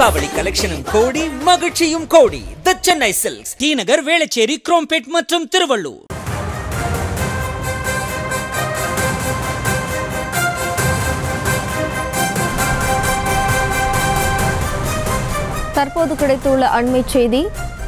தீபாவளி கலெக்ஷனும் கோடி மகிழ்ச்சியும் கோடி த சென்னை சில்க்ஸ் டி நகர் வேளச்சேரி குரோம்பேட் மற்றும் திருவள்ளூர் தற்போது கிடைத்துள்ள அண்மைச் செய்தி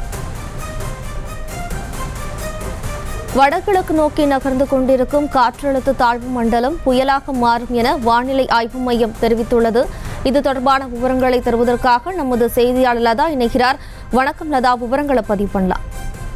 வடகிழக்கு நோக்கி நகர்ந்து கொண்டிருக்கும் காற்றழுத்த தாழ்வு மண்டலம் புயலாக மாறும் என வானிலை ஆய்வு மையம் தெரிவித்துள்ளது இது தொடர்பான விவரங்களை தருவதற்காக நமது செய்தியாளர் லதா இணைகிறார் வணக்கம் லதா விவரங்களை பதிவு பண்ணலாம்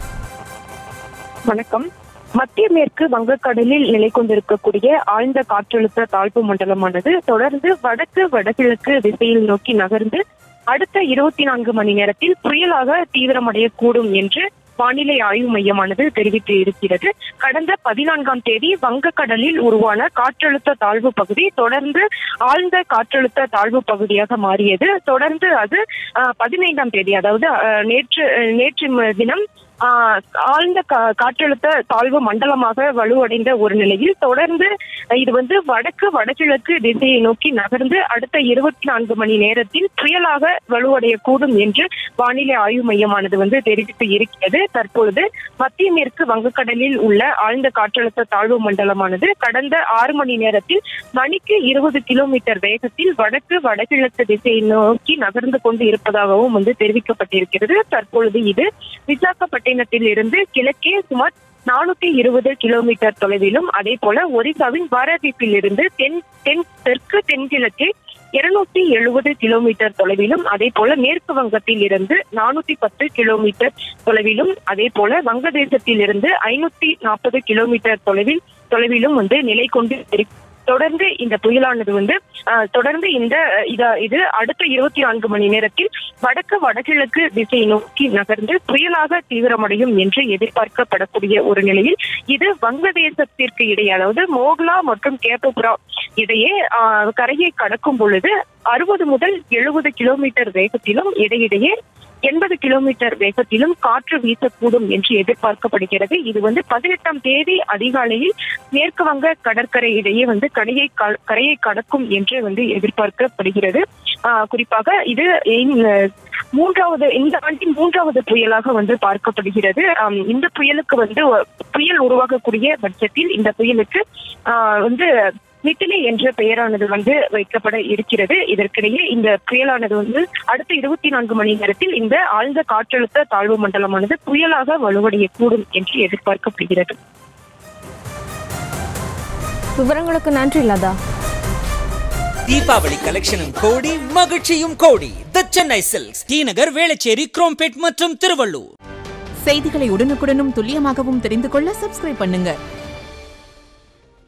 வணக்கம் மத்திய மேற்கு வங்கக்கடலில் நிலை கொண்டிருக்கக்கூடிய ஆழ்ந்த காற்றழுத்த தாழ்வு மண்டலமானது தொடர்ந்து வடக்கு வடகிழக்கு திசையில் நோக்கி நகர்ந்து அடுத்த இருபத்தி நான்கு மணி நேரத்தில் புயலாக தீவிரமடையக்கூடும் என்று வானிலை ஆய்வு மையமானது தெரிவித்து இருக்கிறது கடந்த பதினான்காம் தேதி வங்கக்கடலில் உருவான காற்றழுத்த தாழ்வு பகுதி தொடர்ந்து ஆழ்ந்த காற்றழுத்த தாழ்வு பகுதியாக மாறியது தொடர்ந்து அது அஹ், பதினைந்தாம் தேதி அதாவது அஹ், நேற்று அஹ், நேற்று ம- தினம் ஆஹ் ஆழ்ந்த கா- காற்றழுத்த தாழ்வு மண்டலமாக வலுவடைந்த ஒரு நிலையில் தொடர்ந்து இது வந்து வடக்கு வடகிழக்கு திசையை நோக்கி நகர்ந்து அடுத்த இருபத்தி நான்கு மணி நேரத்தில் புயலாக வலுவடையக்கூடும் என்று வானிலை ஆய்வு மையமானது வந்து தெரிவித்து இருக்கிறது தற்பொழுது மத்திய மேற்கு வங்கக்கடலில் உள்ள ஆழ்ந்த காற்றழுத்த தாழ்வு மண்டலமானது கடந்த ஆறு மணி நேரத்தில் மணிக்கு இருபது கிலோமீட்டர் வேகத்தில் வடக்கு வடகிழக்கு திசையை நோக்கி நகர்ந்து கொண்டு இருப்பதாகவும் வந்து தெரிவிக்கப்பட்டிருக்கிறது தற்பொழுது இது விசாகப்பட்டினத்தில் இருந்து கிழக்கே சுமார் நானூத்தி இருபது கிலோமீட்டர் தொலைவிலும் அதே போல ஒரிசாவின் பாரதீப்பில் இருந்து தென் தென் தெற்கு தென்கிழக்கே இருநூத்தி எழுபது கிலோமீட்டர் தொலைவிலும் அதே போல மேற்கு வங்கத்தில் இருந்து நானூத்தி பத்து கிலோமீட்டர் தொலைவிலும் அதே போல வங்கதேசத்தில் இருந்து ஐநூத்தி நாற்பது கிலோமீட்டர் தொலைவில் தொலைவிலும் வந்து நிலை கொண்டு இருக்கு தொடர்ந்து இந்த புயலானது வந்து அஹ், தொடர்ந்து இந்த அஹ், இத- இது அடுத்த இருபத்தி நான்கு மணி நேரத்தில் வடக்கு வடகிழக்கு திசை நோக்கி நகர்ந்து புயலாக தீவிரமடையும் என்று எதிர்பார்க்கப்படக்கூடிய ஒரு நிலையில் இது வங்கதேசத்திற்கு இடையே அதாவது மோக்லா மற்றும் கேட்டோபுரா இடையே ஆஹ், கரையை கடக்கும் பொழுது அறுபது முதல் எழுபது கிலோமீட்டர் வேகத்திலும் இடையிடையே எண்பது கிலோமீட்டர் வேகத்திலும் காற்று வீசக்கூடும் என்று எதிர்பார்க்கப்படுகிறது இது வந்து பதினெட்டாம் தேதி அதிகாலையில் மேற்கு வங்க கடற்கரை இடையே வந்து கரையை க- கரையை கடக்கும் என்று வந்து எதிர்பார்க்கப்படுகிறது ஆஹ் குறிப்பாக இது இந்த மூன்றாவது இந்த ஆண்டின் மூன்றாவது புயலாக வந்து பார்க்கப்படுகிறது ஆம், இந்த புயலுக்கு வந்து ஒ- புயல் உருவாகக்கூடிய பட்சத்தில் இந்த புயலுக்கு ஆஹ், வந்து மிட்டிலி என்ற பெயரானது வந்து வைக்கப்பட இருக்கிறது இதற்கிடையே இந்த புயலானது வந்து அடுத்த இருபத்தி நான்கு மணி நேரத்தில் இந்த ஆழ்ந்த காற்றழுத்த தாழ்வு மண்டலமானது புயலாக வலுவடையக்கூடும் என்று எதிர்பார்க்கப்படுகிறது விவரங்களுக்கு நன்றி லதா தீபாவளி கலெக்ஷனும் கோடி மகிழ்ச்சியும் கோடி த சென்னை சில்க்ஸ் டி நகர் வேளச்சேரி குரோம்பேட் மற்றும் திருவள்ளூர் செய்திகளை உடனுக்குடனும் துல்லியமாகவும் தெரிந்து கொள்ள சப்ஸ்கிரைப் பண்ணுங்க